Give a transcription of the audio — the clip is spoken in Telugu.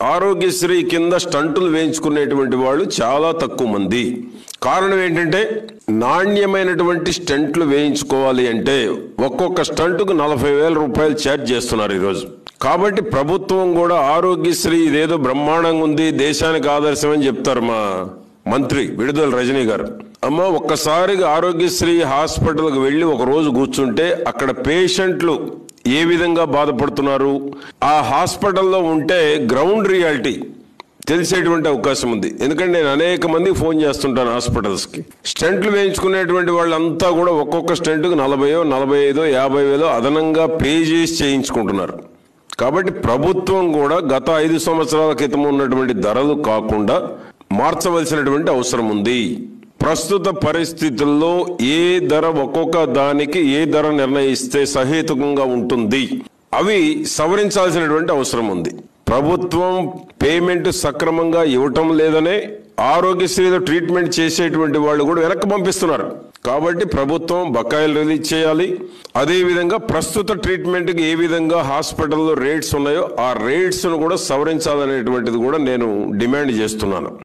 ఆరోగ్యశ్రీ కింద స్టంటులు వేయించుకునేటువంటి వాళ్ళు చాలా తక్కువ మంది కారణం ఏంటంటే నాణ్యమైనటువంటి స్టంట్లు వేయించుకోవాలి అంటే ఒక్కొక్క స్టంటుకు నలభై వేల రూపాయలు ఛార్జ్ చేస్తున్నారు ఈరోజు కాబట్టి ప్రభుత్వం కూడా ఆరోగ్యశ్రీ ఇదేదో బ్రహ్మాండంగా ఉంది దేశానికి ఆదర్శం అని చెప్తారు మా మంత్రి విడుదల రజనీ గారు అమ్మ ఒక్కసారిగా ఆరోగ్యశ్రీ హాస్పిటల్కి వెళ్ళి ఒక రోజు కూర్చుంటే అక్కడ పేషెంట్లు ఏ విధంగా బాధపడుతున్నారు ఆ హాస్పిటల్లో ఉంటే గ్రౌండ్ రియాలిటీ తెలిసేటువంటి అవకాశం ఉంది ఎందుకంటే నేను అనేక మంది ఫోన్ చేస్తుంటాను హాస్పిటల్స్కి స్టెంట్లు వేయించుకునేటువంటి వాళ్ళంతా కూడా ఒక్కొక్క స్టెంట్కు నలభైయో నలభై ఐదో యాభై వేలో అదనంగా పే చేసి చేయించుకుంటున్నారు కాబట్టి ప్రభుత్వం కూడా గత ఐదు సంవత్సరాల క్రితం ఉన్నటువంటి ధరలు కాకుండా మార్చవలసినటువంటి అవసరం ఉంది ప్రస్తుత పరిస్థితుల్లో ఏ ధర ఒక్కొక్క దానికి ఏ ధర నిర్ణయిస్తే సహేతుకంగా ఉంటుంది అవి సవరించాల్సినటువంటి అవసరం ఉంది ప్రభుత్వం పేమెంట్ సక్రమంగా ఇవ్వటం లేదనే ఆరోగ్యశ్రీలో ట్రీట్మెంట్ చేసేటువంటి వాళ్ళు కూడా వెనక్కి పంపిస్తున్నారు కాబట్టి ప్రభుత్వం బకాయిలు రిలీజ్ చేయాలి అదేవిధంగా ప్రస్తుత ట్రీట్మెంట్కి ఏ విధంగా హాస్పిటల్లో రేట్స్ ఉన్నాయో ఆ రేట్స్ను కూడా సవరించాలనేటువంటిది కూడా నేను డిమాండ్ చేస్తున్నాను